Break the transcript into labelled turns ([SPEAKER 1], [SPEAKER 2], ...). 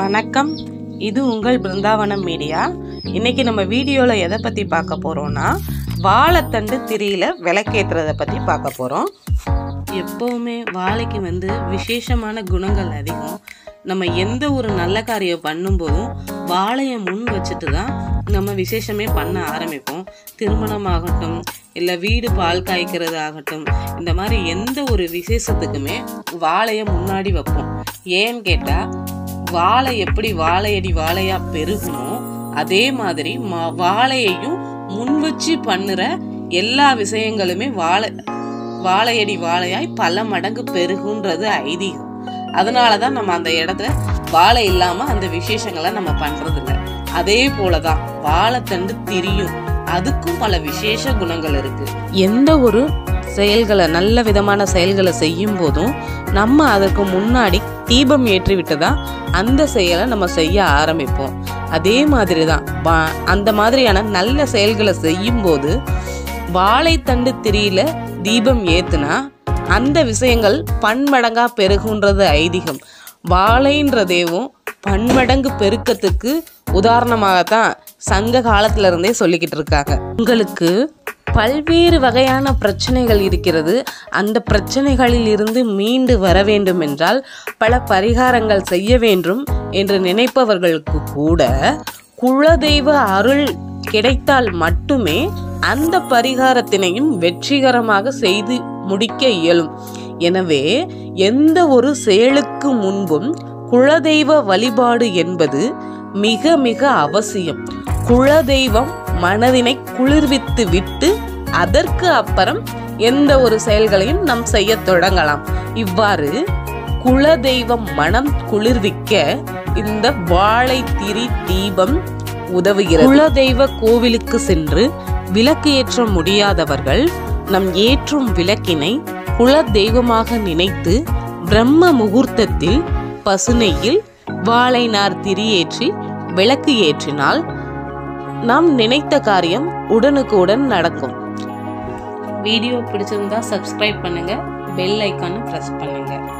[SPEAKER 1] வணக்கம் இது உங்கள் பிருந்தாவனம் மீடியா இன்னைக்கு நம்ம வீடியோவில் எதை பற்றி பார்க்க போகிறோம்னா வாழைத்தண்டு திரியில் விளக்கேற்றுறதை பற்றி பார்க்க போகிறோம் எப்போவுமே வாழைக்கு வந்து விசேஷமான குணங்கள் அதிகம் நம்ம எந்த ஒரு நல்ல காரியம் பண்ணும்போதும் வாழையை முன் வச்சுட்டு தான் நம்ம விசேஷமே பண்ண ஆரம்பிப்போம் திருமணமாகட்டும் இல்லை வீடு பால் காய்க்கிறது ஆகட்டும் இந்த மாதிரி எந்த ஒரு விசேஷத்துக்குமே வாழையை முன்னாடி வைப்போம் ஏன்னு கேட்டால் வாழை எப்படி வாழையடி வாழையா பெருகுமோ அதே மாதிரி ம- வாழையையும் முன் வச்சு பண்ணுற எல்லா விஷயங்களுமே வாழை வாழையடி வாழையாய் பல மடங்கு பெருகுன்றது ஐதீகம் அதனால தான் நம்ம அந்த இடத்துல வாழை இல்லாம அந்த விசேஷங்களை நம்ம பண்றது இல்ல அதே போலதான் வாழைத்தண்டு திரியும் அதுக்கும் பல விசேஷ குணங்கள் இருக்கு எந்த ஒரு செயல்களை நல்ல விதமான செயல்களை செய்யும் போதும் நம்ம அதற்கு முன்னாடி தீபம் ஏற்றி விட்டு தான் அந்த செயலை நம்ம செய்ய ஆரம்பிப்போம் அதே மாதிரி தான் வா- அந்த மாதிரியான நல்ல செயல்களை செய்யும் போது வாழைத்தண்டு திரியில தீபம் ஏத்துனா அந்த விஷயங்கள் பன்மடங்கா பெருகுன்றது ஐதீகம் வாழைன்றதேவும் பன்மடங்கு பெருக்கத்துக்கு உதாரணமாகத்தான் சங்க காலத்துல இருந்தே சொல்லிக்கிட்டு இருக்காங்க உங்களுக்கு பல்வேறு வகையான பிரச்சனைகள் இருக்கிறது அந்த பிரச்சனைகளில் இருந்து மீண்டு வர வேண்டும் என்றால் பல பரிகாரங்கள் செய்ய வேண்டும் என்று நினைப்பவர்களுக்கு கூட குலதெய்வ அருள் கிடைத்தால் மட்டுமே அந்த பரிகாரத்தினையும் வெற்றிகரமாக செய்து முடிக்க இயலும் எனவே எந்த ஒரு செயலுக்கு முன்பும் குலதெய்வ வழிபாடு என்பது மிக மிக அவசியம் குலதெய்வம் மனதினை குளிர்வித்து விட்டு அதற்கு அப்புறம் எந்த ஒரு செயல்களையும் நாம் செய்ய தொடங்கலாம் இவ்வாறு குலதெய்வம் மனம் குளிர்விக்க இந்த வாழை திரி தீபம் உதவுகிறது குலதெய்வ கோவிலுக்கு சென்று விளக்கு ஏற்ற முடியாதவர்கள் நம் ஏற்றும் விளக்கினை குல தெய்வமாக நினைத்து பிரம்ம முகூர்த்தத்தில் பசுநெய்யில் வாழை நார் திரியேற்றி விளக்கு ஏற்றினால் நாம் நினைத்த காரியம் உடனுக்குடன் நடக்கும் வீடியோ பிடிச்சிருந்தா சப்ஸ்கிரைப் பண்ணுங்க பெல் ஐக்கானை ப்ரெஸ் பண்ணுங்க